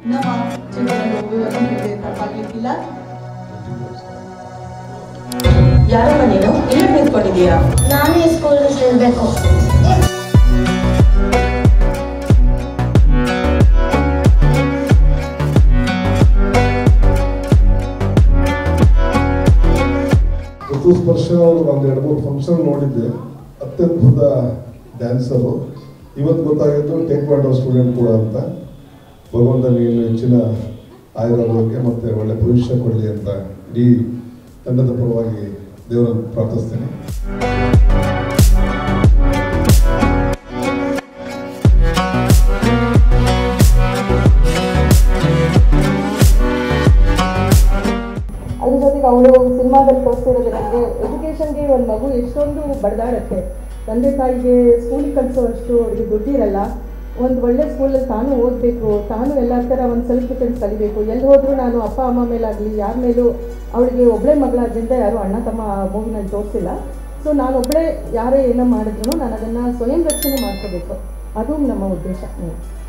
ನಮ್ಮ ಚಿಲ್ಡ್ರನ್ ವಿವೇಕಾನಂದ ತಪ್ಪಾಗ್ಲಿಕ್ಕಿಲ್ಲ ಯಾರಮ್ಮ ನೀನು ಇಲ್ಲಿ ನಿಂತ್ಕೊಂಡಿದೀಯಾ ನಾನು ಈ ಸ್ಕೂಲ್ಗೆ ಸೇರಬೇಕು ಋತುಸ್ಪರ್ಶ ಅವರು ಒಂದು ಎರಡು ಮೂರು ಫಂಕ್ಷನ್ ನೋಡಿದ್ದೆ ಅತ್ಯದ್ಭುತ ಡ್ಯಾನ್ಸರು ಇವತ್ತು ಗೊತ್ತಾಗಿದ್ದು ಟೇಕ್ವಾಂಡೋ ಸ್ಟೂಡೆಂಟ್ ಕೂಡ ಅಂತ ಭಗವಂತ ನೀನು ಹೆಚ್ಚಿನ ಆಯುರ್ವೇದಕ್ಕೆ ಮತ್ತು ಒಳ್ಳೆ ಭವಿಷ್ಯ ಕೊಡಲಿ ಅಂತ ಇಡೀ ತಂಡದ ಪರವಾಗಿ ದೇವರನ್ನು ಪ್ರಾರ್ಥಿಸ್ತೇನೆ ಅದ್ರ ಜೊತೆಗೆ ಅವಳು ಸಿನಿಮಾದಲ್ಲಿ ತೋರಿಸ್ತಿರೋದು ನನಗೆ ಎಜುಕೇಷನ್ಗೆ ಒಂದು ಮಗು ಎಷ್ಟೊಂದು ಬಡದಾಡತ್ತೆ ತಂದೆ ತಾಯಿಗೆ ಸ್ಕೂಲಿಗೆ ಕಳಿಸೋಷ್ಟು ಅವರಿಗೆ ದುಡ್ಡಿರಲ್ಲ ಒಂದು ಒಳ್ಳೆ ಸ್ಕೂಲಲ್ಲಿ ತಾನು ಓದಬೇಕು ತಾನು ಎಲ್ಲ ಥರ ಒಂದು ಸೆಲ್ಫ್ ಡಿಫೆನ್ಸ್ ಕಲಿಬೇಕು ಎಲ್ಲಿ ಹೋದರೂ ನಾನು ಅಪ್ಪ ಅಮ್ಮ ಮೇಲಾಗಲಿ ಯಾರ ಮೇಲೂ ಅವಳಿಗೆ ಒಬ್ಬಳೇ ಮಗಳಾದ್ರಿಂದ ಯಾರು ಅಣ್ಣ ತಮ್ಮ ಮೂವಿನಲ್ಲಿ ತೋರಿಸಿಲ್ಲ ಸೊ ನಾನು ಒಬ್ಬಳೇ ಯಾರೇ ಏನೋ ಮಾಡಿದ್ರು ನಾನು ಅದನ್ನು ಸ್ವಯಂ ರಕ್ಷಣೆ ಮಾಡ್ಕೋಬೇಕು ಅದು ನಮ್ಮ ಉದ್ದೇಶ ಹ್ಮ್.